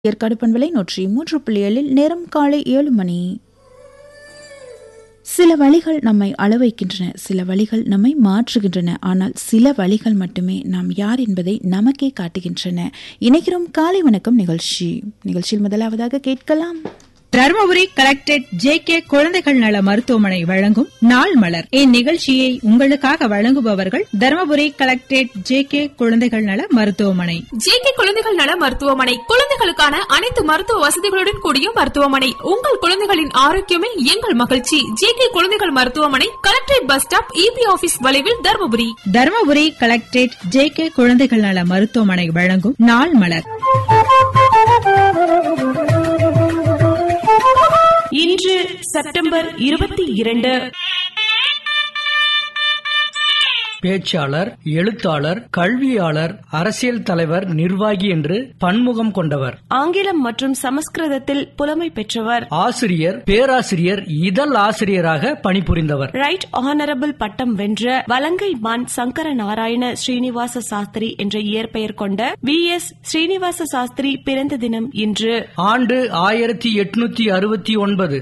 ஏற்காடு பண்பலை நூற்றி மூன்று புள்ளி ஏழில் நேரம் காலை ஏழு மணி சில வழிகள் நம்மை அளவைக்கின்றன சில வழிகள் நம்மை மாற்றுகின்றன ஆனால் சில வழிகள் மட்டுமே நாம் யார் என்பதை நமக்கே காட்டுகின்றன இணைக்கிறோம் காலை வணக்கம் நிகழ்ச்சி நிகழ்ச்சியில் முதலாவதாக கேட்கலாம் தருமபுரி கலெக்டரேட் ஜே கே குழந்தைகள் நல மருத்துவமனை வழங்கும் நாள் மலர் இந்நிகழ்ச்சியை உங்களுக்காக வழங்குபவர்கள் தருமபுரி கலெக்டரேட் ஜே கே குழந்தைகள் நல மருத்துவமனை ஜேகே குழந்தைகள் நல மருத்துவமனை குழந்தைகளுக்கான அனைத்து மருத்துவ வசதிகளுடன் கூடிய மருத்துவமனை உங்கள் குழந்தைகளின் ஆரோக்கியமே எங்கள் மகிழ்ச்சி ஜேகே குழந்தைகள் மருத்துவமனை collectorate bus stop EB office வளைவில் Dharmapuri Dharmapuri collectorate J K குழந்தைகள் நல மருத்துவமனை வழங்கும் நாள் மலர் இன்று செப்டம்பர் இருபத்தி இரண்டு பேச்சாளர் எழுத்தாளர் கல்வியாளர் அரசியல் தலைவர் நிர்வாகி என்று பன்முகம் கொண்டவர் ஆங்கிலம் மற்றும் சமஸ்கிருதத்தில் புலமை பெற்றவர் ஆசிரியர் பேராசிரியர் இதழ் ஆசிரியராக பணிபுரிந்தவர் ரைட் ஆனரபிள் பட்டம் வென்ற வலங்கை மான் சங்கர நாராயண ஸ்ரீனிவாச சாஸ்திரி என்ற இயற்பெயர் கொண்ட வி எஸ் ஸ்ரீனிவாச சாஸ்திரி பிறந்த தினம் இன்று ஆண்டு ஆயிரத்தி எட்நூத்தி அறுபத்தி ஒன்பது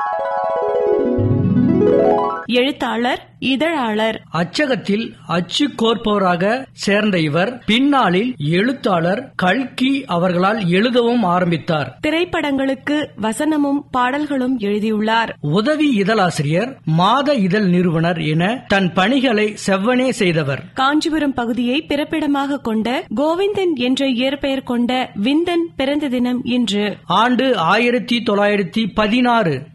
எழுத்தாளர் இதழாளர் அச்சகத்தில் அச்சு கோர்ப்பவராக சேர்ந்த இவர் பின்னாளில் எழுத்தாளர் கல்கி அவர்களால் எழுதவும் ஆரம்பித்தார் திரைப்படங்களுக்கு வசனமும் பாடல்களும் எழுதியுள்ளார் உதவி இதழாசிரியர் மாத இதழ் நிறுவனர் என தன் பணிகளை செவ்வனே செய்தவர் காஞ்சிபுரம் பகுதியை பிறப்பிடமாக கொண்ட கோவிந்தன் என்ற இயற்பெயர் கொண்ட விந்தன் பிறந்த தினம் இன்று ஆண்டு ஆயிரத்தி தொள்ளாயிரத்தி பதினாறு